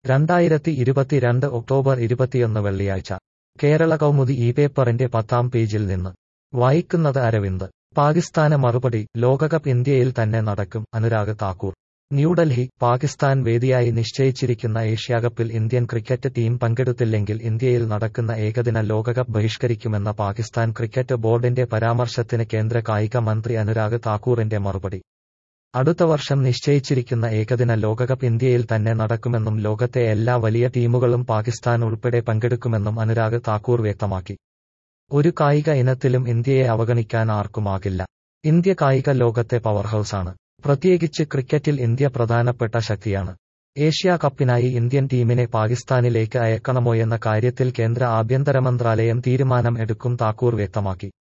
രണ്ടായിരത്തി ഇരുപത്തിരണ്ട് ഒക്ടോബർ ഇരുപത്തിയൊന്ന് വെള്ളിയാഴ്ച കേരള കൗമുദി ഈ പേപ്പറിന്റെ പത്താം പേജിൽ നിന്ന് വായിക്കുന്നത് അരവിന്ദ് പാകിസ്ഥാന് മറുപടി ലോകകപ്പ് ഇന്ത്യയിൽ തന്നെ നടക്കും അനുരാഗ് താക്കൂർ ന്യൂഡൽഹി പാകിസ്ഥാൻ വേദിയായി നിശ്ചയിച്ചിരിക്കുന്ന ഏഷ്യാകപ്പിൽ ഇന്ത്യൻ ക്രിക്കറ്റ് ടീം പങ്കെടുത്തില്ലെങ്കിൽ ഇന്ത്യയിൽ നടക്കുന്ന ഏകദിന ലോകകപ്പ് ബഹിഷ്കരിക്കുമെന്ന പാകിസ്ഥാൻ ക്രിക്കറ്റ് ബോർഡിന്റെ പരാമർശത്തിന് കേന്ദ്ര കായിക മന്ത്രി അനുരാഗ് താക്കൂറിന്റെ മറുപടി അടുത്ത വർഷം നിശ്ചയിച്ചിരിക്കുന്ന ഏകദിന ലോകകപ്പ് ഇന്ത്യയിൽ തന്നെ നടക്കുമെന്നും ലോകത്തെ എല്ലാ വലിയ ടീമുകളും പാകിസ്ഥാൻ ഉൾപ്പെടെ പങ്കെടുക്കുമെന്നും അനുരാഗ് താക്കൂർ വ്യക്തമാക്കി ഒരു കായിക ഇനത്തിലും ഇന്ത്യയെ അവഗണിക്കാൻ ആർക്കുമാകില്ല ഇന്ത്യ കായിക ലോകത്തെ പവർഹൌസാണ് പ്രത്യേകിച്ച് ക്രിക്കറ്റിൽ ഇന്ത്യ പ്രധാനപ്പെട്ട ശക്തിയാണ് ഏഷ്യാ കപ്പിനായി ഇന്ത്യൻ ടീമിനെ പാകിസ്ഥാനിലേക്ക് അയക്കണമോയെന്ന കാര്യത്തിൽ കേന്ദ്ര ആഭ്യന്തര മന്ത്രാലയം തീരുമാനം എടുക്കും താക്കൂർ വ്യക്തമാക്കി